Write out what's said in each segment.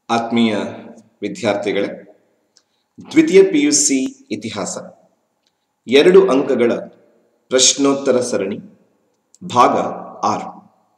ಆತ್ಮೀಯ ವಿದ್ಯಾರ್ಥಿಗಳೇ ದ್ವಿತೀಯ ಪಿ ಯು ಸಿ ಇತಿಹಾಸ ಎರಡು ಅಂಕಗಳ ಪ್ರಶ್ನೋತ್ತರ ಸರಣಿ ಭಾಗ ಆರು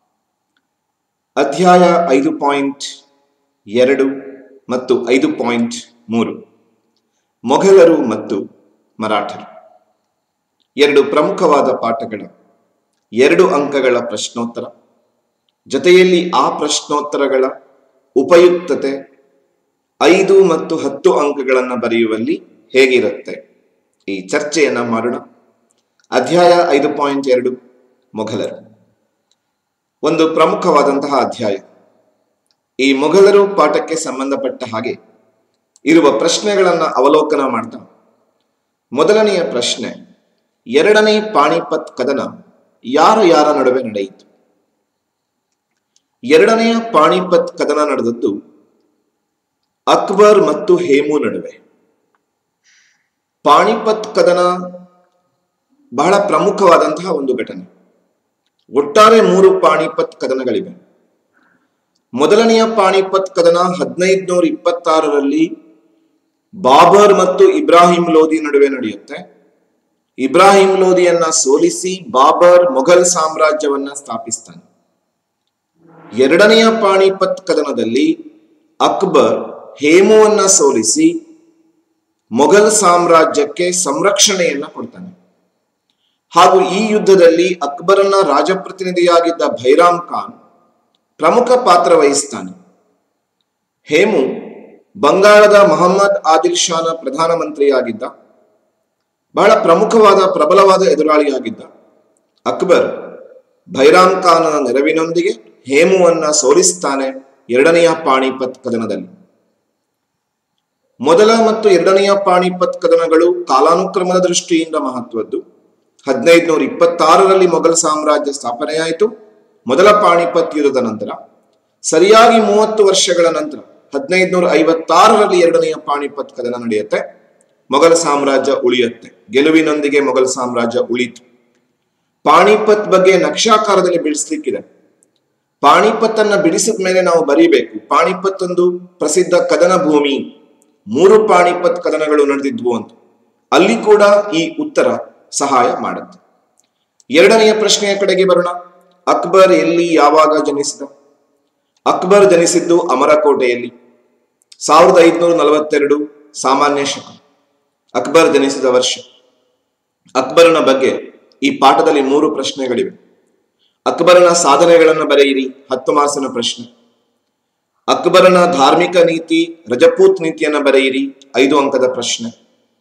ಅಧ್ಯಾಯ ಐದು ಪಾಯಿಂಟ್ ಎರಡು ಮತ್ತು ಐದು ಪಾಯಿಂಟ್ ಮೂರು ಮೊಘಲರು ಮತ್ತು ಮರಾಠರು ಎರಡು ಪ್ರಮುಖವಾದ ಪಾಠಗಳ ಎರಡು ಅಂಕಗಳ ಪ್ರಶ್ನೋತ್ತರ ಜೊತೆಯಲ್ಲಿ ಆ ಪ್ರಶ್ನೋತ್ತರಗಳ ಉಪಯುಕ್ತತೆ ಐದು ಮತ್ತು ಹತ್ತು ಅಂಕಗಳನ್ನು ಬರೆಯುವಲ್ಲಿ ಹೇಗಿರುತ್ತೆ ಈ ಚರ್ಚೆಯನ್ನ ಮಾಡೋಣ ಅಧ್ಯಾಯ ಐದು ಪಾಯಿಂಟ್ ಎರಡು ಮೊಘಲರು ಒಂದು ಪ್ರಮುಖವಾದಂತಹ ಅಧ್ಯಾಯ ಈ ಮೊಘಲರು ಪಾಠಕ್ಕೆ ಸಂಬಂಧಪಟ್ಟ ಹಾಗೆ ಇರುವ ಪ್ರಶ್ನೆಗಳನ್ನ ಅವಲೋಕನ ಮಾಡ್ತಾ ಮೊದಲನೆಯ ಪ್ರಶ್ನೆ ಎರಡನೇ ಪಾಣಿಪತ್ ಕದನ ಯಾರ ಯಾರ ನಡುವೆ ನಡೆಯಿತು ಎರಡನೆಯ ಪಾಣಿಪತ್ ಕದನ ನಡೆದದ್ದು ಅಕ್ಬರ್ ಮತ್ತು ಹೇಮು ನಡುವೆ ಪಾಣಿಪತ್ ಕದನ ಬಹಳ ಪ್ರಮುಖವಾದಂತಹ ಒಂದು ಘಟನೆ ಒಟ್ಟಾರೆ ಮೂರು ಪಾಣಿಪತ್ ಕದನಗಳಿವೆ ಮೊದಲನೆಯ ಪಾಣಿಪತ್ ಕದನ ಹದಿನೈದುನೂರ ಇಪ್ಪತ್ತಾರರಲ್ಲಿ ಬಾಬರ್ ಮತ್ತು ಇಬ್ರಾಹಿಂ ಲೋಧಿ ನಡುವೆ ನಡೆಯುತ್ತೆ ಇಬ್ರಾಹಿಂ ಲೋಧಿಯನ್ನ ಸೋಲಿಸಿ ಬಾಬರ್ ಮೊಘಲ್ ಸಾಮ್ರಾಜ್ಯವನ್ನ ಸ್ಥಾಪಿಸ್ತಾನೆ ಎರಡನೆಯ ಪಾಣಿಪತ್ ಕದನದಲ್ಲಿ ಅಕ್ಬರ್ ಹೇಮುವನ್ನ ಸೋಲಿಸಿ ಮೊಘಲ್ ಸಾಮ್ರಾಜ್ಯಕ್ಕೆ ಸಂರಕ್ಷಣೆಯನ್ನ ಕೊಡ್ತಾನೆ ಹಾಗೂ ಈ ಯುದ್ಧದಲ್ಲಿ ಅಕ್ಬರನ ರಾಜಪ್ರತಿನಿಧಿಯಾಗಿದ್ದ ಭೈರಾಮ್ ಖಾನ್ ಪ್ರಮುಖ ಪಾತ್ರ ವಹಿಸ್ತಾನೆ ಹೇಮು ಬಂಗಾಳದ ಮೊಹಮ್ಮದ್ ಆದಿಲ್ ಶಾನ ಪ್ರಧಾನಮಂತ್ರಿಯಾಗಿದ್ದ ಬಹಳ ಪ್ರಮುಖವಾದ ಪ್ರಬಲವಾದ ಎದುರಾಳಿಯಾಗಿದ್ದ ಅಕ್ಬರ್ ಭೈರಾಮ್ ಖಾನನ ನೆರವಿನೊಂದಿಗೆ ಹೇಮುವನ್ನ ಸೋಲಿಸ್ತಾನೆ ಎರಡನೆಯ ಪಾಣಿಪತ್ ಕದನದಲ್ಲಿ ಮೊದಲ ಮತ್ತು ಎರಡನೆಯ ಪಾಣಿಪತ್ ಕದನಗಳು ಕಾಲಾನುಕ್ರಮದ ದೃಷ್ಟಿಯಿಂದ ಮಹತ್ವದ್ದು ಹದಿನೈದುನೂರ ಇಪ್ಪತ್ತಾರರಲ್ಲಿ ಮೊಘಲ್ ಸಾಮ್ರಾಜ್ಯ ಸ್ಥಾಪನೆಯಾಯಿತು ಮೊದಲ ಪಾಣಿಪತ್ ಯುದ್ಧದ ನಂತರ ಸರಿಯಾಗಿ ಮೂವತ್ತು ವರ್ಷಗಳ ನಂತರ ಹದಿನೈದುನೂರ ಐವತ್ತಾರರಲ್ಲಿ ಎರಡನೆಯ ಪಾಣಿಪತ್ ಕದನ ನಡೆಯುತ್ತೆ ಮೊಘಲ್ ಸಾಮ್ರಾಜ್ಯ ಉಳಿಯುತ್ತೆ ಗೆಲುವಿನೊಂದಿಗೆ ಮೊಘಲ್ ಸಾಮ್ರಾಜ್ಯ ಉಳಿತು ಪಾಣಿಪತ್ ಬಗ್ಗೆ ನಕ್ಷಾಕಾರದಲ್ಲಿ ಬಿಡಿಸ್ಲಿಕ್ಕಿದೆ ಪಾಣಿಪತ್ ಅನ್ನ ಬಿಡಿಸಿದ ಮೇಲೆ ನಾವು ಬರೀಬೇಕು ಪಾಣಿಪತ್ ಒಂದು ಪ್ರಸಿದ್ಧ ಕದನ ಭೂಮಿ ಮೂರು ಪಾಣಿಪತ್ ಕದನಗಳು ನಡೆದಿದ್ವು ಅಂತ ಅಲ್ಲಿ ಕೂಡ ಈ ಉತ್ತರ ಸಹಾಯ ಮಾಡುತ್ತೆ ಎರಡನೆಯ ಪ್ರಶ್ನೆಯ ಕಡೆಗೆ ಬರೋಣ ಅಕ್ಬರ್ ಎಲ್ಲಿ ಯಾವಾಗ ಜನಿಸಿದ ಅಕ್ಬರ್ ಜನಿಸಿದ್ದು ಅಮರಕೋಟೆಯಲ್ಲಿ ಸಾವಿರದ ಐದುನೂರ ನಲವತ್ತೆರಡು ಸಾಮಾನ್ಯ ಶಕ ಅಕ್ಬರ್ ಜನಿಸಿದ ವರ್ಷ ಅಕ್ಬರನ ಬಗ್ಗೆ ಈ ಪಾಠದಲ್ಲಿ ಮೂರು ಪ್ರಶ್ನೆಗಳಿವೆ ಅಕ್ಬರನ ಸಾಧನೆಗಳನ್ನು ಬರೆಯಿರಿ ಹತ್ತು ಮಾರ್ಕ್ಸಿನ ಪ್ರಶ್ನೆ ಅಕ್ಬರನ ಧಾರ್ಮಿಕ ನೀತಿ ರಜಪೂತ್ ನೀತಿಯನ್ನು ಬರೆಯಿರಿ ಐದು ಅಂಕದ ಪ್ರಶ್ನೆ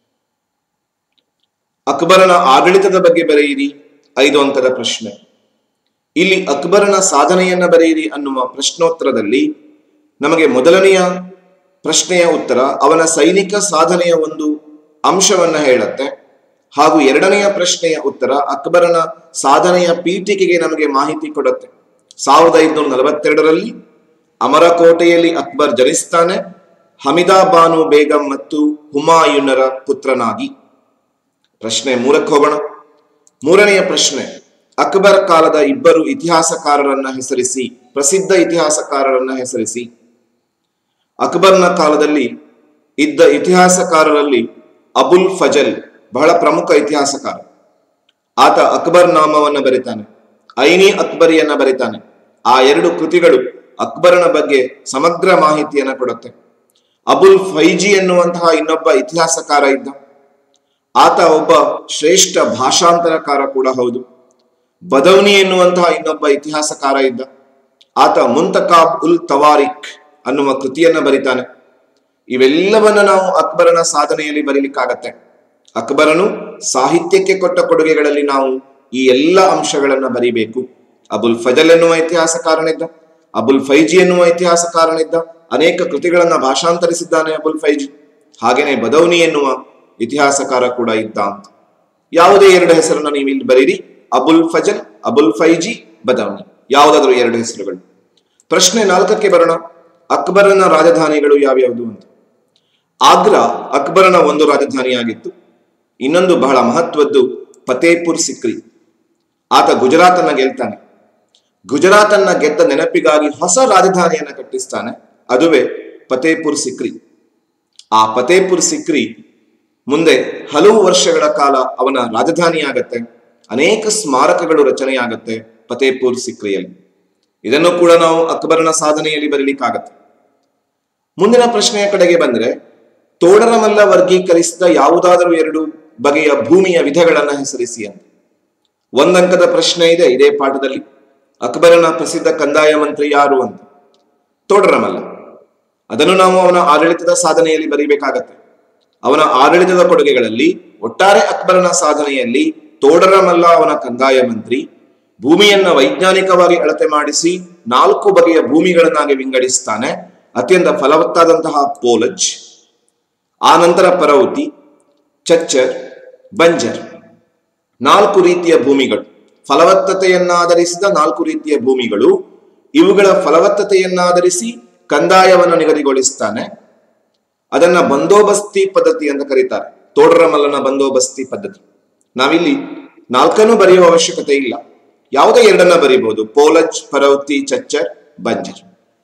ಅಕ್ಬರನ ಆಡಳಿತದ ಬಗ್ಗೆ ಬರೆಯಿರಿ ಐದು ಅಂಕದ ಪ್ರಶ್ನೆ ಇಲ್ಲಿ ಅಕ್ಬರನ ಸಾಧನೆಯನ್ನ ಬರೆಯಿರಿ ಅನ್ನುವ ಪ್ರಶ್ನೋತ್ತರದಲ್ಲಿ ನಮಗೆ ಮೊದಲನೆಯ ಪ್ರಶ್ನೆಯ ಉತ್ತರ ಅವನ ಸೈನಿಕ ಸಾಧನೆಯ ಒಂದು ಅಂಶವನ್ನ ಹೇಳುತ್ತೆ ಹಾಗೂ ಎರಡನೆಯ ಪ್ರಶ್ನೆಯ ಉತ್ತರ ಅಕ್ಬರನ ಸಾಧನೆಯ ಪೀಠಿಕೆಗೆ ನಮಗೆ ಮಾಹಿತಿ ಕೊಡುತ್ತೆ ಸಾವಿರದ ಐದುನೂರ ನಲವತ್ತೆರಡರಲ್ಲಿ ಅಮರಕೋಟೆಯಲ್ಲಿ ಅಕ್ಬರ್ ಜನಿಸ್ತಾನೆ ಹಮಿದಾ ಬಾನು ಬೇಗಂ ಮತ್ತು ಹುಮಾಯುನರ ಪುತ್ರನಾಗಿ ಪ್ರಶ್ನೆ ಮೂರಕ್ಕೆ ಹೋಗೋಣ ಮೂರನೆಯ ಪ್ರಶ್ನೆ ಅಕ್ಬರ್ ಕಾಲದ ಇಬ್ಬರು ಇತಿಹಾಸಕಾರರನ್ನ ಹೆಸರಿಸಿ ಪ್ರಸಿದ್ಧ ಇತಿಹಾಸಕಾರರನ್ನ ಹೆಸರಿಸಿ ಅಕ್ಬರ್ನ ಕಾಲದಲ್ಲಿ ಇದ್ದ ಇತಿಹಾಸಕಾರರಲ್ಲಿ ಅಬುಲ್ ಫಜಲ್ ಬಹಳ ಪ್ರಮುಖ ಇತಿಹಾಸಕಾರ ಆತ ಅಕ್ಬರ್ ನಾಮವನ್ನ ಬರಿತಾನೆ ಐನಿ ಅಕ್ಬರಿಯನ್ನ ಬರಿತಾನೆ ಆ ಎರಡು ಕೃತಿಗಳು ಅಕ್ಬರನ ಬಗ್ಗೆ ಸಮಗ್ರ ಮಾಹಿತಿಯನ್ನ ಕೊಡುತ್ತೆ ಅಬುಲ್ ಫೈಜಿ ಎನ್ನುವಂತಹ ಇನ್ನೊಬ್ಬ ಇತಿಹಾಸಕಾರ ಇದ್ದ ಆತ ಒಬ್ಬ ಶ್ರೇಷ್ಠ ಭಾಷಾಂತರಕಾರ ಕೂಡ ಹೌದು ಬದೌನಿ ಎನ್ನುವಂತಹ ಇನ್ನೊಬ್ಬ ಇತಿಹಾಸಕಾರ ಇದ್ದ ಆತ ಮುಂತಕಾಬ್ ಉಲ್ ತವಾರಿಕ್ ಅನ್ನುವ ಕೃತಿಯನ್ನ ಬರಿತಾನೆ ಇವೆಲ್ಲವನ್ನ ನಾವು ಅಕ್ಬರನ ಸಾಧನೆಯಲ್ಲಿ ಬರೀಲಿಕ್ಕಾಗತ್ತೆ ಅಕ್ಬರನು ಸಾಹಿತ್ಯಕ್ಕೆ ಕೊಟ್ಟ ಕೊಡುಗೆಗಳಲ್ಲಿ ನಾವು ಈ ಎಲ್ಲ ಅಂಶಗಳನ್ನ ಬರೀಬೇಕು ಅಬುಲ್ ಫಜಲ್ ಎನ್ನುವ ಇತಿಹಾಸಕಾರನಿದ್ದ ಅಬುಲ್ ಫೈಜಿ ಎನ್ನುವ ಇತಿಹಾಸಕಾರನಿದ್ದ ಅನೇಕ ಕೃತಿಗಳನ್ನ ಭಾಷಾಂತರಿಸಿದ್ದಾನೆ ಅಬುಲ್ ಫೈಜಿ ಹಾಗೇನೆ ಬದೌನಿ ಎನ್ನುವ ಇತಿಹಾಸಕಾರ ಕೂಡ ಇದ್ದ ಅಂತ ಯಾವುದೇ ಎರಡು ಹೆಸರನ್ನ ನೀವು ಇಲ್ಲಿ ಬರೀರಿ ಅಬುಲ್ ಫಜಲ್ ಅಬುಲ್ ಫೈಜಿ ಬದೌನಿ ಯಾವುದಾದ್ರೂ ಎರಡು ಹೆಸರುಗಳು ಪ್ರಶ್ನೆ ನಾಲ್ಕಕ್ಕೆ ಬರೋಣ ಅಕ್ಬರನ ರಾಜಧಾನಿಗಳು ಯಾವ್ಯಾವುದು ಅಂತ ಆಗ್ರಾ ಅಕ್ಬರನ ಒಂದು ರಾಜಧಾನಿಯಾಗಿತ್ತು ಇನ್ನೊಂದು ಬಹಳ ಮಹತ್ವದ್ದು ಫತೇಪುರ್ ಸಿಕ್ರಿ ಆತ ಗುಜರಾತನ್ನ ಗೆಲ್ತಾನೆ ಗುಜರಾತನ್ನ ಗೆದ್ದ ನೆನಪಿಗಾಗಿ ಹೊಸ ರಾಜಧಾನಿಯನ್ನ ಕಟ್ಟಿಸ್ತಾನೆ ಅದುವೇ ಫತೇಪುರ್ ಸಿಕ್ರಿ ಆ ಫತೇಪುರ್ ಸಿಕ್ರಿ ಮುಂದೆ ಹಲವು ವರ್ಷಗಳ ಕಾಲ ಅವನ ರಾಜಧಾನಿಯಾಗತ್ತೆ ಅನೇಕ ಸ್ಮಾರಕಗಳು ರಚನೆಯಾಗತ್ತೆ ಫತೇಪುರ್ ಸಿಕ್ರಿಯಲ್ಲಿ ಇದನ್ನು ಕೂಡ ನಾವು ಅಕ್ಬರನ ಸಾಧನೆಯಲ್ಲಿ ಬರೀಲಿಕ್ಕಾಗತ್ತೆ ಮುಂದಿನ ಪ್ರಶ್ನೆಯ ಕಡೆಗೆ ಬಂದ್ರೆ ತೋಡರಮಲ್ಲ ವರ್ಗೀಕರಿಸಿದ ಯಾವುದಾದರೂ ಎರಡು ಬಗೆಯ ಭೂಮಿಯ ವಿಧಗಳನ್ನ ಹೆಸರಿಸಿ ಅಂತ ಒಂದಂಕದ ಪ್ರಶ್ನೆ ಇದೆ ಇದೇ ಪಾಠದಲ್ಲಿ ಅಕ್ಬರನ ಪ್ರಸಿದ್ಧ ಕಂದಾಯ ಮಂತ್ರಿ ಯಾರು ಅಂತ ತೋಡರಮಲ್ಲ ಅದನ್ನು ನಾವು ಅವನ ಆಡಳಿತದ ಸಾಧನೆಯಲ್ಲಿ ಬರೀಬೇಕಾಗತ್ತೆ ಅವನ ಆಡಳಿತದ ಕೊಡುಗೆಗಳಲ್ಲಿ ಒಟ್ಟಾರೆ ಅಕ್ಬರನ ಸಾಧನೆಯಲ್ಲಿ ತೋಡರಮಲ್ಲ ಅವನ ಕಂದಾಯ ಮಂತ್ರಿ ಭೂಮಿಯನ್ನ ವೈಜ್ಞಾನಿಕವಾಗಿ ಅಳತೆ ಮಾಡಿಸಿ ನಾಲ್ಕು ಬಗೆಯ ಭೂಮಿಗಳನ್ನಾಗಿ ವಿಂಗಡಿಸ್ತಾನೆ ಅತ್ಯಂತ ಫಲವತ್ತಾದಂತಹ ಪೋಲಜ್ ಆ ನಂತರ ಪರೌತಿ ಚಚ್ಚರ್ ಬಂಜರ್ ನಾಲ್ಕು ರೀತಿಯ ಭೂಮಿಗಳು ಫಲವತ್ತತೆಯನ್ನಾಧರಿಸಿದ ನಾಲ್ಕು ರೀತಿಯ ಭೂಮಿಗಳು ಇವುಗಳ ಫಲವತ್ತತೆಯನ್ನಾಧರಿಸಿ ಕಂದಾಯವನ್ನು ನಿಗದಿಗೊಳಿಸ್ತಾನೆ ಅದನ್ನ ಬಂದೋಬಸ್ತಿ ಪದ್ಧತಿ ಅಂತ ಕರೀತಾರೆ ತೋಡರಮಲ್ಲನ ಬಂದೋಬಸ್ತಿ ಪದ್ಧತಿ ನಾವಿಲ್ಲಿ ನಾಲ್ಕನ್ನು ಬರೆಯುವ ಅವಶ್ಯಕತೆ ಇಲ್ಲ ಯಾವುದೇ ಎರಡನ್ನ ಬರೀಬಹುದು ಪೋಲಜ್ ಪರೌತಿ ಚಚ್ಚರ್ ಬಂಜರ್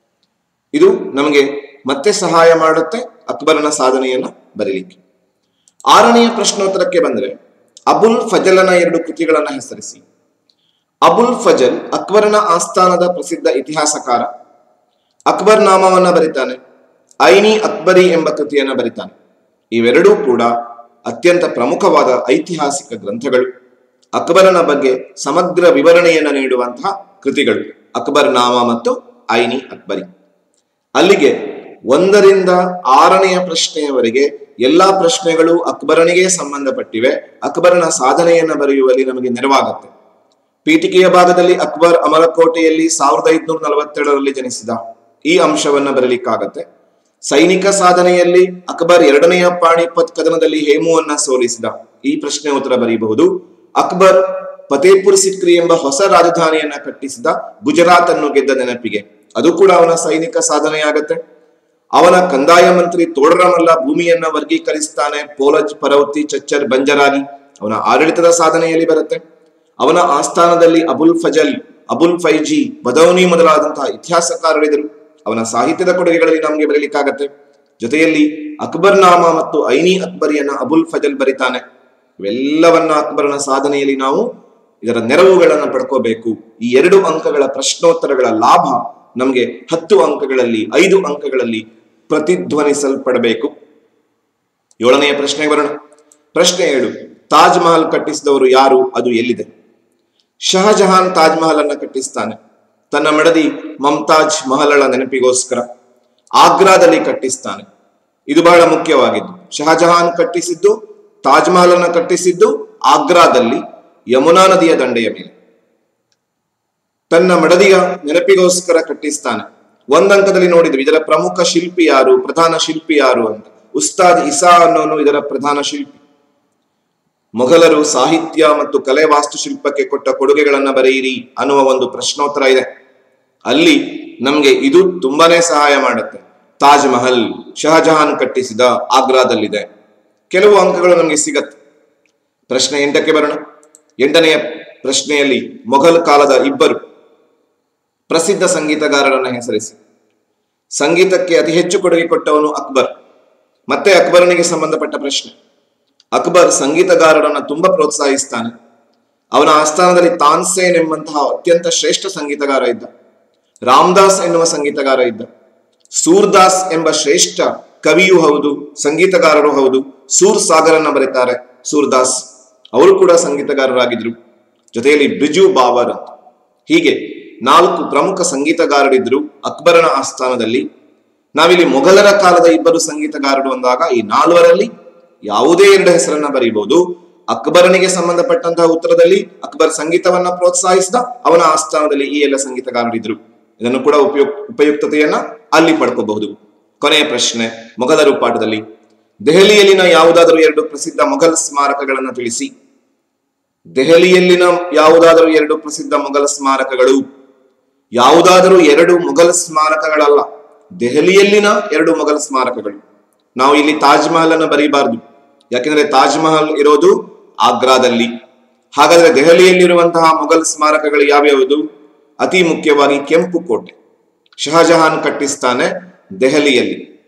ಇದು ನಮಗೆ ಮತ್ತೆ ಸಹಾಯ ಮಾಡುತ್ತೆ ಅಕ್ಬರನ ಸಾಧನೆಯನ್ನ ಬರೀಲಿಕ್ಕೆ ಆರನೆಯ ಪ್ರಶ್ನೋತ್ತರಕ್ಕೆ ಬಂದ್ರೆ ಅಬುಲ್ ಫಜಲನ ಎರಡು ಕೃತಿಗಳನ್ನ ಹೆಸರಿಸಿ ಅಬುಲ್ ಫಜಲ್ ಅಕ್ಬರನ ಆಸ್ಥಾನದ ಪ್ರಸಿದ್ಧ ಇತಿಹಾಸಕಾರ ಅಕ್ಬರ್ ನಾಮವನ್ನ ಬರಿತಾನೆ ಐನಿ ಅಕ್ಬರಿ ಎಂಬ ಕೃತಿಯನ್ನ ಬರಿತಾನೆ ಇವೆರಡೂ ಕೂಡ ಅತ್ಯಂತ ಪ್ರಮುಖವಾದ ಐತಿಹಾಸಿಕ ಗ್ರಂಥಗಳು ಅಕ್ಬರನ ಬಗ್ಗೆ ಸಮಗ್ರ ವಿವರಣೆಯನ್ನು ನೀಡುವಂತಹ ಕೃತಿಗಳು ಅಕ್ಬರ್ ನಾಮ ಮತ್ತು ಐನಿ ಅಕ್ಬರಿ ಅಲ್ಲಿಗೆ ಒಂದರಿಂದ ಆರನೆಯ ಪ್ರಶ್ನೆಯವರೆಗೆ ಎಲ್ಲಾ ಪ್ರಶ್ನೆಗಳು ಅಕ್ಬರನಿಗೆ ಸಂಬಂಧಪಟ್ಟಿವೆ ಅಕ್ಬರನ ಸಾಧನೆಯನ್ನ ಬರೆಯುವಲ್ಲಿ ನಮಗೆ ನೆರವಾಗುತ್ತೆ ಪೀಠಿಕೆಯ ಭಾಗದಲ್ಲಿ ಅಕ್ಬರ್ ಅಮರಕೋಟೆಯಲ್ಲಿ ಸಾವಿರದ ಐದುನೂರ ನಲವತ್ತೆರಡರಲ್ಲಿ ಜನಿಸಿದ ಈ ಅಂಶವನ್ನ ಬರಲಿಕ್ಕಾಗತ್ತೆ ಸೈನಿಕ ಸಾಧನೆಯಲ್ಲಿ ಅಕ್ಬರ್ ಎರಡನೆಯ ಪಾಣಿಪತ್ ಕದನದಲ್ಲಿ ಹೇಮುವನ್ನ ಸೋಲಿಸಿದ ಈ ಪ್ರಶ್ನೆ ಉತ್ತರ ಬರೀಬಹುದು ಅಕ್ಬರ್ ಫತೇಪುರ್ ಸಿಕ್ರಿ ಎಂಬ ಹೊಸ ರಾಜಧಾನಿಯನ್ನ ಕಟ್ಟಿಸಿದ ಗುಜರಾತ್ ಅನ್ನು ಗೆದ್ದ ನೆನಪಿಗೆ ಅದು ಕೂಡ ಅವನ ಸೈನಿಕ ಸಾಧನೆಯಾಗತ್ತೆ ಅವನ ಕಂದಾಯ ಮಂತ್ರಿ ತೋಡರಮಲ್ಲ ಭೂಮಿಯನ್ನ ವರ್ಗೀಕರಿಸ್ತಾನೆ ಪೋಲಜ್ ಪರೌತಿ ಚಚ್ಚರ್ ಬಂಜರಾಗಿ ಅವನ ಆಡಳಿತದ ಸಾಧನೆಯಲ್ಲಿ ಬರುತ್ತೆ ಅವನ ಆಸ್ಥಾನದಲ್ಲಿ ಅಬುಲ್ ಫಜಲ್ ಅಬುಲ್ ಫೈಜಿ ಬದೌನಿ ಮೊದಲಾದಂತಹ ಇತಿಹಾಸಕಾರರಿದ್ದರು ಅವನ ಸಾಹಿತ್ಯದ ಕೊಡುಗೆಗಳಲ್ಲಿ ನಮಗೆ ಬರೀಲಿಕ್ಕಾಗತ್ತೆ ಜೊತೆಯಲ್ಲಿ ಅಕ್ಬರ್ ನಾಮ ಮತ್ತು ಐನಿ ಅಕ್ಬರಿಯನ್ನ ಅಬುಲ್ ಫಜಲ್ ಬರಿತಾನೆ ಇವೆಲ್ಲವನ್ನ ಅಕ್ಬರನ ಸಾಧನೆಯಲ್ಲಿ ನಾವು ಇದರ ನೆರವುಗಳನ್ನು ಪಡ್ಕೋಬೇಕು ಈ ಎರಡು ಅಂಕಗಳ ಪ್ರಶ್ನೋತ್ತರಗಳ ಲಾಭ ನಮಗೆ ಹತ್ತು ಅಂಕಗಳಲ್ಲಿ ಐದು ಅಂಕಗಳಲ್ಲಿ ಪ್ರತಿಧ್ವನಿಸಲ್ಪಡಬೇಕು ಏಳನೆಯ ಪ್ರಶ್ನೆಗೆ ಬರೋಣ ಪ್ರಶ್ನೆ ಏಳು ತಾಜ್ ಮಹಲ್ ಕಟ್ಟಿಸಿದವರು ಯಾರು ಅದು ಎಲ್ಲಿದೆ ಶಹಜಹಾನ್ ತಾಜ್ ಮಹಲ್ ಅನ್ನ ಕಟ್ಟಿಸ್ತಾನೆ ತನ್ನ ಮಡದಿ ಮಮ್ತಾಜ್ ಮಹಲಳ ನೆನಪಿಗೋಸ್ಕರ ಆಗ್ರಾದಲ್ಲಿ ಕಟ್ಟಿಸ್ತಾನೆ ಇದು ಬಹಳ ಮುಖ್ಯವಾಗಿದ್ದು ಶಹಜಹಾನ್ ಕಟ್ಟಿಸಿದ್ದು ತಾಜ್ ಮಹಲ್ ಅನ್ನ ಕಟ್ಟಿಸಿದ್ದು ಆಗ್ರಾದಲ್ಲಿ ಯಮುನಾ ನದಿಯ ದಂಡೆಯ ಮೇಲೆ ತನ್ನ ಮಡದಿಯ ನೆನಪಿಗೋಸ್ಕರ ಕಟ್ಟಿಸ್ತಾನೆ ಒಂದಂಕದಲ್ಲಿ ನೋಡಿದ್ವಿ ಇದರ ಪ್ರಮುಖ ಶಿಲ್ಪಿ ಯಾರು ಪ್ರಧಾನ ಶಿಲ್ಪಿ ಯಾರು ಅಂತ ಉಸ್ತಾದ್ ಇಸಾ ಅನ್ನೋನು ಇದರ ಪ್ರಧಾನ ಶಿಲ್ಪಿ ಮೊಘಲರು ಸಾಹಿತ್ಯ ಮತ್ತು ಕಲೆ ವಾಸ್ತುಶಿಲ್ಪಕ್ಕೆ ಕೊಟ್ಟ ಕೊಡುಗೆಗಳನ್ನ ಬರೆಯಿರಿ ಅನ್ನುವ ಒಂದು ಪ್ರಶ್ನೋತ್ತರ ಇದೆ ಅಲ್ಲಿ ನಮ್ಗೆ ಇದು ತುಂಬಾನೇ ಸಹಾಯ ಮಾಡುತ್ತೆ ತಾಜ್ ಮಹಲ್ ಶಹಜಹಾನ್ ಕಟ್ಟಿಸಿದ ಆಗ್ರಾದಲ್ಲಿದೆ ಕೆಲವು ಅಂಕಗಳು ನಮಗೆ ಸಿಗತ್ತೆ ಪ್ರಶ್ನೆ ಎಂಟಕ್ಕೆ ಬರೋಣ ಎಂಟನೆಯ ಪ್ರಶ್ನೆಯಲ್ಲಿ ಮೊಘಲ್ ಕಾಲದ ಇಬ್ಬರು ಪ್ರಸಿದ್ಧ ಸಂಗೀತಗಾರರನ್ನ ಹೆಸರಿಸಿ ಸಂಗೀತಕ್ಕೆ ಅತಿ ಹೆಚ್ಚು ಕೊಡುಗೆ ಕೊಟ್ಟವನು ಅಕ್ಬರ್ ಮತ್ತೆ ಅಕ್ಬರನಿಗೆ ಸಂಬಂಧಪಟ್ಟ ಪ್ರಶ್ನೆ ಅಕ್ಬರ್ ಸಂಗೀತಗಾರರನ್ನ ತುಂಬಾ ಪ್ರೋತ್ಸಾಹಿಸ್ತಾನೆ ಅವನ ಆಸ್ಥಾನದಲ್ಲಿ ತಾನ್ಸೇನ್ ಎಂಬಂತಹ ಅತ್ಯಂತ ಶ್ರೇಷ್ಠ ಸಂಗೀತಗಾರ ಇದ್ದ ರಾಮದಾಸ್ ಎನ್ನುವ ಸಂಗೀತಗಾರ ಇದ್ದ ಸೂರ್ದಾಸ್ ಎಂಬ ಶ್ರೇಷ್ಠ ಕವಿಯೂ ಹೌದು ಸಂಗೀತಗಾರರು ಹೌದು ಸೂರ್ ಸಾಗರನ್ನ ಬರೀತಾರೆ ಸೂರ್ದಾಸ್ ಅವರು ಕೂಡ ಸಂಗೀತಗಾರರಾಗಿದ್ರು ಜೊತೆಯಲ್ಲಿ ಬ್ರಿಜು ಬಾವರ್ ಅಂತ ಹೀಗೆ ನಾಲ್ಕು ಪ್ರಮುಖ ಸಂಗೀತಗಾರರಿದ್ರು ಅಕ್ಬರನ ಆಸ್ಥಾನದಲ್ಲಿ ನಾವಿಲ್ಲಿ ಮೊಘಲರ ಕಾಲದ ಇಬ್ಬರು ಸಂಗೀತಗಾರರು ಅಂದಾಗ ಈ ನಾಲ್ವರಲ್ಲಿ ಯಾವುದೇ ಎರಡು ಹೆಸರನ್ನ ಬರೀಬಹುದು ಅಕ್ಬರನಿಗೆ ಸಂಬಂಧಪಟ್ಟಂತಹ ಉತ್ತರದಲ್ಲಿ ಅಕ್ಬರ್ ಸಂಗೀತವನ್ನ ಪ್ರೋತ್ಸಾಹಿಸಿದ ಅವನ ಆಸ್ಥಾನದಲ್ಲಿ ಈ ಎಲ್ಲ ಸಂಗೀತಗಾರರಿದ್ರು ಇದನ್ನು ಕೂಡ ಉಪಯುಕ್ ಉಪಯುಕ್ತತೆಯನ್ನ ಅಲ್ಲಿ ಪಡ್ಕೋಬಹುದು ಕೊನೆಯ ಪ್ರಶ್ನೆ ಮೊಘಲರು ಪಾಠದಲ್ಲಿ ದೆಹಲಿಯಲ್ಲಿನ ಯಾವುದಾದರೂ ಎರಡು ಪ್ರಸಿದ್ಧ ಮೊಘಲ್ ಸ್ಮಾರಕಗಳನ್ನು ತಿಳಿಸಿ ದೆಹಲಿಯಲ್ಲಿನ ಯಾವುದಾದರೂ ಎರಡು ಪ್ರಸಿದ್ಧ ಮೊಘಲ್ ಸ್ಮಾರಕಗಳು ಯಾವುದಾದರೂ ಎರಡು ಮೊಘಲ್ ಸ್ಮಾರಕಗಳಲ್ಲ ದೆಹಲಿಯಲ್ಲಿನ ಎರಡು ಮೊಘಲ್ ಸ್ಮಾರಕಗಳು ನಾವು ಇಲ್ಲಿ ತಾಜ್ ಮಹಲ್ ಅನ್ನು ಬರೀಬಾರದು ಯಾಕೆಂದ್ರೆ ತಾಜ್ ಮಹಲ್ ಇರೋದು ಆಗ್ರಾದಲ್ಲಿ ಹಾಗಾದ್ರೆ ದೆಹಲಿಯಲ್ಲಿರುವಂತಹ ಮೊಘಲ್ ಸ್ಮಾರಕಗಳು ಯಾವ್ಯಾವುದು ಅತಿ ಮುಖ್ಯವಾಗಿ ಕೆಂಪು ಕೋಟೆ ಶಹಜಹಾನ್ ಕಟ್ಟಿಸ್ತಾನೆ ದೆಹಲಿಯಲ್ಲಿ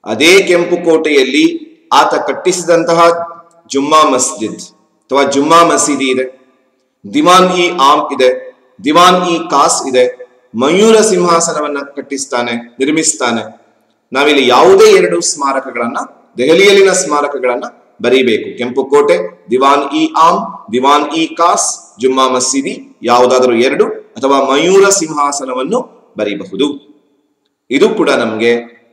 ಅದೇ ಕೆಂಪು ಕೋಟೆಯಲ್ಲಿ ಆತ ಕಟ್ಟಿಸಿದಂತಹ ಜುಮ್ಮಾ ಮಸ್ಜಿದ್ ಅಥವಾ ಜುಮ್ಮಾ ಮಸೀದಿ ಇದೆ ದಿವಾನ್ ಇ ಆಮ್ ಇದೆ ದಿವಾನ್ ಇ ಕಾಸ್ ಇದೆ ಮಯೂರ ಸಿಂಹಾಸನವನ್ನ ಕಟ್ಟಿಸ್ತಾನೆ ನಿರ್ಮಿಸ್ತಾನೆ ನಾವಿಲ್ಲಿ ಯಾವುದೇ ಎರಡು ಸ್ಮಾರಕಗಳನ್ನ ದೆಹಲಿಯಲ್ಲಿನ ಸ್ಮಾರಕಗಳನ್ನ ಬರೀಬೇಕು ಕೆಂಪು ಕೋಟೆ ದಿವಾನ್ ಇ ಆಮ್ ದಿವಾನ್ ಇ ಕಾಸ್ ಜುಮ್ಮಾ ಮಸೀದಿ ಯಾವುದಾದರೂ ಎರಡು ಅಥವಾ ಮಯೂರ ಸಿಂಹಾಸನವನ್ನು ಬರೀಬಹುದು ಇದು ಕೂಡ ನಮಗೆ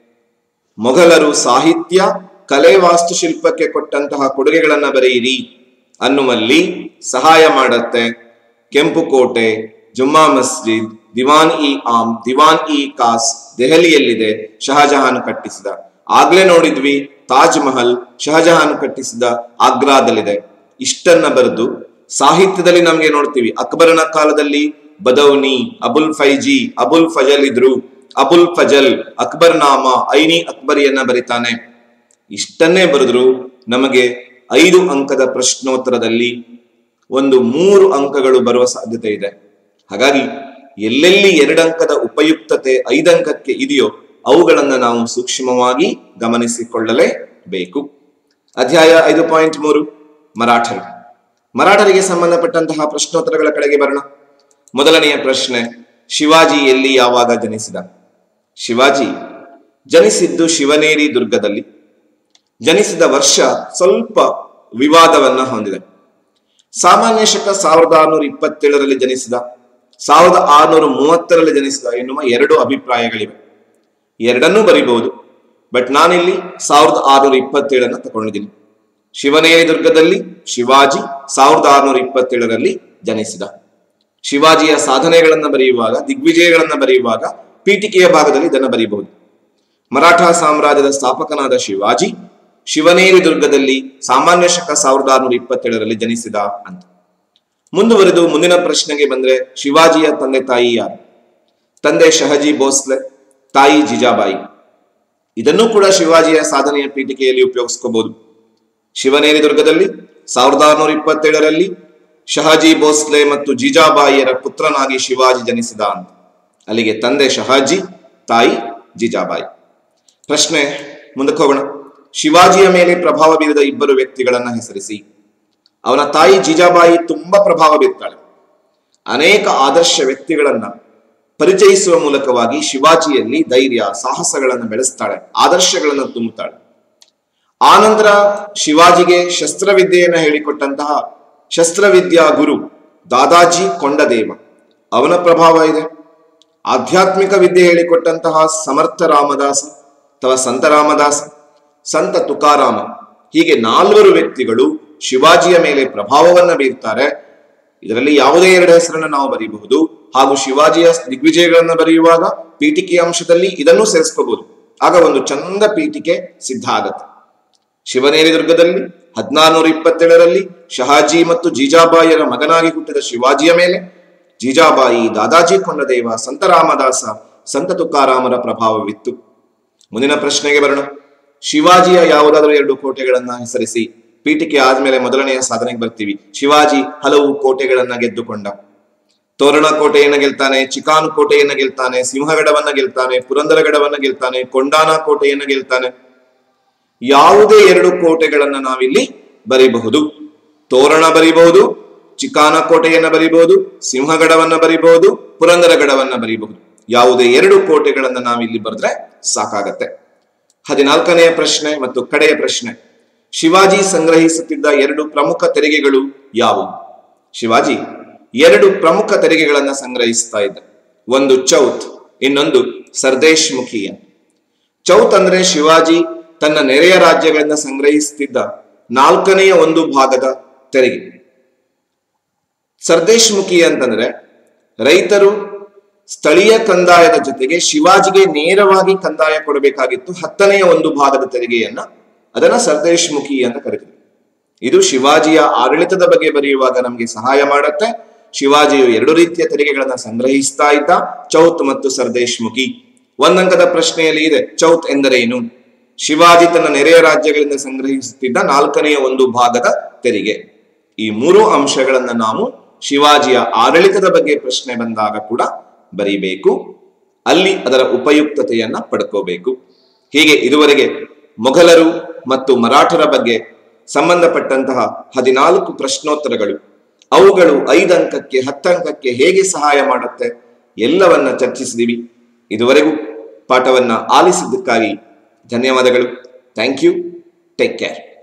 ಮೊಘಲರು ಸಾಹಿತ್ಯ ಕಲೆ ವಾಸ್ತುಶಿಲ್ಪಕ್ಕೆ ಕೊಟ್ಟಂತಹ ಕೊಡುಗೆಗಳನ್ನ ಬರೆಯಿರಿ ಅನ್ನುವಲ್ಲಿ ಸಹಾಯ ಮಾಡತ್ತೆ ಕೆಂಪು ಕೋಟೆ ಜುಮ್ಮಾ ಮಸ್ಜಿದ್ ದಿವಾನ್ ಇ ಆಮ್ ದಿವಾನ್ ಇ ಕಾಸ್ ದೆಹಲಿಯಲ್ಲಿದೆ ಶಹಜಹಾನ್ ಕಟ್ಟಿಸಿದ ಆಗ್ಲೇ ನೋಡಿದ್ವಿ ತಾಜ್ ಮಹಲ್ ಶಹಜಹಾನ್ ಕಟ್ಟಿಸಿದ ಆಗ್ರಾದಲ್ಲಿದೆ ಇಷ್ಟನ್ನ ಬರೆದು ಸಾಹಿತ್ಯದಲ್ಲಿ ನಮ್ಗೆ ನೋಡ್ತೀವಿ ಅಕ್ಬರನ ಕಾಲದಲ್ಲಿ ಬದೌನಿ ಅಬುಲ್ ಫೈಜಿ ಅಬುಲ್ ಫಜಲ್ ಇದ್ರು ಅಬುಲ್ ಫಜಲ್ ಅಕ್ಬರ್ ನಾಮ ಐನಿ ಅಕ್ಬರಿಯನ್ನ ಬರಿತಾನೆ ಇಷ್ಟನ್ನೇ ಬರೆದ್ರು ನಮಗೆ ಐದು ಅಂಕದ ಪ್ರಶ್ನೋತ್ತರದಲ್ಲಿ ಒಂದು ಮೂರು ಅಂಕಗಳು ಬರುವ ಸಾಧ್ಯತೆ ಇದೆ ಹಾಗಾಗಿ ಎಲ್ಲೆಲ್ಲಿ ಎರಡಂಕದ ಉಪಯುಕ್ತತೆ ಐದಂಕಕ್ಕೆ ಇದೆಯೋ ಅವುಗಳನ್ನ ನಾವು ಸೂಕ್ಷ್ಮವಾಗಿ ಗಮನಿಸಿಕೊಳ್ಳಲೇಬೇಕು ಅಧ್ಯಾಯ ಐದು ಪಾಯಿಂಟ್ ಮೂರು ಮರಾಠರು ಮರಾಠರಿಗೆ ಸಂಬಂಧಪಟ್ಟಂತಹ ಪ್ರಶ್ನೋತ್ತರಗಳ ಕಡೆಗೆ ಬರೋಣ ಮೊದಲನೆಯ ಪ್ರಶ್ನೆ ಶಿವಾಜಿ ಎಲ್ಲಿ ಯಾವಾಗ ಜನಿಸಿದ ಶಿವಾಜಿ ಜನಿಸಿದ್ದು ಶಿವನೇರಿ ದುರ್ಗದಲ್ಲಿ ಜನಿಸಿದ ವರ್ಷ ಸ್ವಲ್ಪ ವಿವಾದವನ್ನ ಹೊಂದಿದೆ ಸಾಮಾನ್ಯ ಶಕ ಸಾವಿರದ ಆರುನೂರ ಇಪ್ಪತ್ತೇಳರಲ್ಲಿ ಜನಿಸಿದ ಸಾವಿರದ ಆರುನೂರ ಮೂವತ್ತರಲ್ಲಿ ಜನಿಸಿದ ಎನ್ನುವ ಎರಡು ಅಭಿಪ್ರಾಯಗಳಿವೆ ಎರಡನ್ನೂ ಬರಿಬಹುದು ಬಟ್ ನಾನಿಲ್ಲಿ ಸಾವಿರದ ಆರುನೂರ ಇಪ್ಪತ್ತೇಳನ್ನ ತಗೊಂಡಿದ್ದೀನಿ ಶಿವನೇರಿ ದುರ್ಗದಲ್ಲಿ ಶಿವಾಜಿ ಸಾವಿರದ ಆರುನೂರ ಇಪ್ಪತ್ತೇಳರಲ್ಲಿ ಜನಿಸಿದ ಶಿವಾಜಿಯ ಸಾಧನೆಗಳನ್ನ ಬರೆಯುವಾಗ ದಿಗ್ವಿಜಯಗಳನ್ನ ಬರೆಯುವಾಗ ಪೀಠಿಕೆಯ ಭಾಗದಲ್ಲಿ ಇದನ್ನು ಬರೆಯಬಹುದು ಮರಾಠ ಸಾಮ್ರಾಜ್ಯದ ಸ್ಥಾಪಕನಾದ ಶಿವಾಜಿ ಶಿವನೇರಿ ದುರ್ಗದಲ್ಲಿ ಸಾಮಾನ್ಯ ಶಕ ಸಾವಿರದ ಆರುನೂರ ಇಪ್ಪತ್ತೇಳರಲ್ಲಿ ಜನಿಸಿದ ಅಂತ ಮುಂದುವರೆದು ಮುಂದಿನ ಪ್ರಶ್ನೆಗೆ ಬಂದ್ರೆ ಶಿವಾಜಿಯ ತಂದೆ ತಾಯಿ ಯಾರು ತಂದೆ ಶಹಜಿ ಭೋಸ್ಲೆ ತಾಯಿ ಜಿಜಾಬಾಯಿ ಇದನ್ನು ಕೂಡ ಶಿವಾಜಿಯ ಸಾಧನೆಯ ಪೀಠಿಕೆಯಲ್ಲಿ ಉಪಯೋಗಿಸ್ಕೋಬಹುದು ಶಿವನೇರಿ ದುರ್ಗದಲ್ಲಿ ಸಾವಿರದ ಆರುನೂರ ಇಪ್ಪತ್ತೇಳರಲ್ಲಿ ಶಹಾಜಿ ಭೋಸ್ಲೆ ಮತ್ತು ಜಿಜಾಬಾಯಿಯರ ಪುತ್ರನಾಗಿ ಶಿವಾಜಿ ಜನಿಸಿದ ಅಂತ ಅಲ್ಲಿಗೆ ತಂದೆ ಶಹಾಜಿ ತಾಯಿ ಜಿಜಾಬಾಯಿ ಪ್ರಶ್ನೆ ಮುಂದಕ್ಕೆ ಹೋಗೋಣ ಶಿವಾಜಿಯ ಮೇಲೆ ಪ್ರಭಾವ ಬೀರಿದ ಇಬ್ಬರು ವ್ಯಕ್ತಿಗಳನ್ನ ಹೆಸರಿಸಿ ಅವನ ತಾಯಿ ಜಿಜಾಬಾಯಿ ತುಂಬಾ ಪ್ರಭಾವ ಬೀರ್ತಾಳೆ ಅನೇಕ ಆದರ್ಶ ವ್ಯಕ್ತಿಗಳನ್ನ ಪರಿಚಯಿಸುವ ಮೂಲಕವಾಗಿ ಶಿವಾಜಿಯಲ್ಲಿ ಧೈರ್ಯ ಸಾಹಸಗಳನ್ನು ಬೆಳೆಸ್ತಾಳೆ ಆದರ್ಶಗಳನ್ನು ತುಂಬುತ್ತಾಳೆ ಆನಂತರ ಶಿವಾಜಿಗೆ ಶಸ್ತ್ರವಿದ್ಯೆಯನ್ನು ಹೇಳಿಕೊಟ್ಟಂತಹ ಶಸ್ತ್ರವಿದ್ಯಾ ಗುರು ದಾದಾಜಿ ಕೊಂಡದೇವ ಅವನ ಪ್ರಭಾವ ಇದೆ ಆಧ್ಯಾತ್ಮಿಕ ವಿದ್ಯೆ ಹೇಳಿಕೊಟ್ಟಂತಹ ಸಮರ್ಥ ರಾಮದಾಸ ಅಥವಾ ಸಂತ ರಾಮದಾಸ ಸಂತ ತುಕಾರಾಮ ಹೀಗೆ ನಾಲ್ವರು ವ್ಯಕ್ತಿಗಳು ಶಿವಾಜಿಯ ಮೇಲೆ ಪ್ರಭಾವವನ್ನ ಬೀರ್ತಾರೆ ಇದರಲ್ಲಿ ಯಾವುದೇ ಎರಡು ಹೆಸರನ್ನು ನಾವು ಬರೀಬಹುದು ಹಾಗೂ ಶಿವಾಜಿಯ ದಿಗ್ವಿಜಯಗಳನ್ನ ಬರೆಯುವಾಗ ಪೀಠಿಕೆ ಅಂಶದಲ್ಲಿ ಇದನ್ನು ಸೇರಿಸ್ಕೋಬಹುದು ಆಗ ಒಂದು ಚಂದ ಪೀಠಿಕೆ ಸಿದ್ಧ ಆಗತ್ತೆ ಶಿವನೇರಿ ದುರ್ಗದಲ್ಲಿ ಹದಿನಾರುನೂರ ಇಪ್ಪತ್ತೇಳರಲ್ಲಿ ಶಹಾಜಿ ಮತ್ತು ಜೀಜಾಬಾಯಿಯರ ಮಗನಾಗಿ ಹುಟ್ಟಿದ ಶಿವಾಜಿಯ ಮೇಲೆ ಜೀಜಾಬಾಯಿ ದಾದಾಜಿ ಕೊಂಡದೇವ ಸಂತ ರಾಮದಾಸ ಸಂತ ತುಕಾರಾಮರ ಪ್ರಭಾವವಿತ್ತು ಮುಂದಿನ ಪ್ರಶ್ನೆಗೆ ಬರೋಣ ಶಿವಾಜಿಯ ಯಾವುದಾದರೂ ಎರಡು ಕೋಟೆಗಳನ್ನ ಹೆಸರಿಸಿ ಪೀಠಿಕೆ ಆದ್ಮೇಲೆ ಮೊದಲನೆಯ ಸಾಧನೆಗೆ ಬರ್ತೀವಿ ಶಿವಾಜಿ ಹಲವು ಕೋಟೆಗಳನ್ನ ಗೆದ್ದುಕೊಂಡ ತೋರಣ ಕೋಟೆಯನ್ನ ಗೆಲ್ತಾನೆ ಚಿಕಾನ್ ಕೋಟೆಯನ್ನ ಗೆಲ್ತಾನೆ ಸಿಂಹಗಡವನ್ನ ಗೆಲ್ತಾನೆ ಪುರಂದರಗಡವನ್ನ ಗೆಲ್ತಾನೆ ಕೊಂಡಾನ ಕೋಟೆಯನ್ನ ಗೆಲ್ತಾನೆ ಯಾವುದೇ ಎರಡು ಕೋಟೆಗಳನ್ನ ನಾವಿಲ್ಲಿ ಬರೀಬಹುದು ತೋರಣ ಬರೀಬಹುದು ಚಿಕಾನ ಕೋಟೆಯನ್ನ ಬರೀಬಹುದು ಸಿಂಹಗಡವನ್ನ ಬರೀಬಹುದು ಪುರಂದರಗಡವನ್ನ ಬರೀಬಹುದು ಯಾವುದೇ ಎರಡು ಕೋಟೆಗಳನ್ನ ನಾವಿಲ್ಲಿ ಬರೆದ್ರೆ ಸಾಕಾಗತ್ತೆ ಹದಿನಾಲ್ಕನೆಯ ಪ್ರಶ್ನೆ ಮತ್ತು ಕಡೆಯ ಪ್ರಶ್ನೆ ಶಿವಾಜಿ ಸಂಗ್ರಹಿಸುತ್ತಿದ್ದ ಎರಡು ಪ್ರಮುಖ ತೆರಿಗೆಗಳು ಯಾವುವು ಶಿವಾಜಿ ಎರಡು ಪ್ರಮುಖ ತೆರಿಗೆಗಳನ್ನ ಸಂಗ್ರಹಿಸ್ತಾ ಇದ್ದ ಒಂದು ಚೌತ್ ಇನ್ನೊಂದು ಸರ್ದೇಶ್ ಮುಖಿಯ ಚೌತ್ ಅಂದ್ರೆ ಶಿವಾಜಿ ತನ್ನ ನೆರೆಯ ರಾಜ್ಯಗಳಿಂದ ಸಂಗ್ರಹಿಸುತ್ತಿದ್ದ ನಾಲ್ಕನೆಯ ಒಂದು ಭಾಗದ ತೆರಿಗೆ ಸರ್ದೇಶ್ ಮುಖಿ ಅಂತಂದ್ರೆ ರೈತರು ಸ್ಥಳೀಯ ಕಂದಾಯದ ಜೊತೆಗೆ ಶಿವಾಜಿಗೆ ನೇರವಾಗಿ ಕಂದಾಯ ಕೊಡಬೇಕಾಗಿತ್ತು ಹತ್ತನೆಯ ಒಂದು ಭಾಗದ ತೆರಿಗೆಯನ್ನ ಅದನ್ನ ಸರ್ದೇಶ್ ಮುಖಿ ಅಂತ ಕರೀತೀವಿ ಇದು ಶಿವಾಜಿಯ ಆಡಳಿತದ ಬಗ್ಗೆ ಬರೆಯುವಾಗ ನಮಗೆ ಸಹಾಯ ಮಾಡುತ್ತೆ ಶಿವಾಜಿಯು ಎರಡು ರೀತಿಯ ತೆರಿಗೆಗಳನ್ನ ಸಂಗ್ರಹಿಸ್ತಾ ಇದ್ದ ಚೌತ್ ಮತ್ತು ಸರ್ದೇಶ್ ಮುಖಿ ಒಂದಂಕದ ಪ್ರಶ್ನೆಯಲ್ಲಿ ಇದೆ ಚೌತ್ ಎಂದರೇನು ಶಿವಾಜಿ ತನ್ನ ನೆರೆಯ ರಾಜ್ಯಗಳಿಂದ ಸಂಗ್ರಹಿಸುತ್ತಿದ್ದ ನಾಲ್ಕನೆಯ ಒಂದು ಭಾಗದ ತೆರಿಗೆ ಈ ಮೂರು ಅಂಶಗಳನ್ನ ನಾವು ಶಿವಾಜಿಯ ಆಡಳಿತದ ಬಗ್ಗೆ ಪ್ರಶ್ನೆ ಬಂದಾಗ ಕೂಡ ಬರೀಬೇಕು ಅಲ್ಲಿ ಅದರ ಉಪಯುಕ್ತತೆಯನ್ನ ಪಡ್ಕೋಬೇಕು ಹೀಗೆ ಇದುವರೆಗೆ ಮೊಘಲರು ಮತ್ತು ಮರಾಠರ ಬಗ್ಗೆ ಸಂಬಂಧಪಟ್ಟಂತಹ ಹದಿನಾಲ್ಕು ಪ್ರಶ್ನೋತ್ತರಗಳು ಅವುಗಳು ಐದಂಕಕ್ಕೆ ಹತ್ತಂಕಕ್ಕೆ ಹೇಗೆ ಸಹಾಯ ಮಾಡುತ್ತೆ ಎಲ್ಲವನ್ನ ಚರ್ಚಿಸಿದಿವಿ ಇದುವರೆಗೂ ಪಾಠವನ್ನ ಆಲಿಸಿದ್ದಕ್ಕಾಗಿ ಧನ್ಯವಾದಗಳು ಥ್ಯಾಂಕ್ ಯು ಟೇಕ್ ಕೇರ್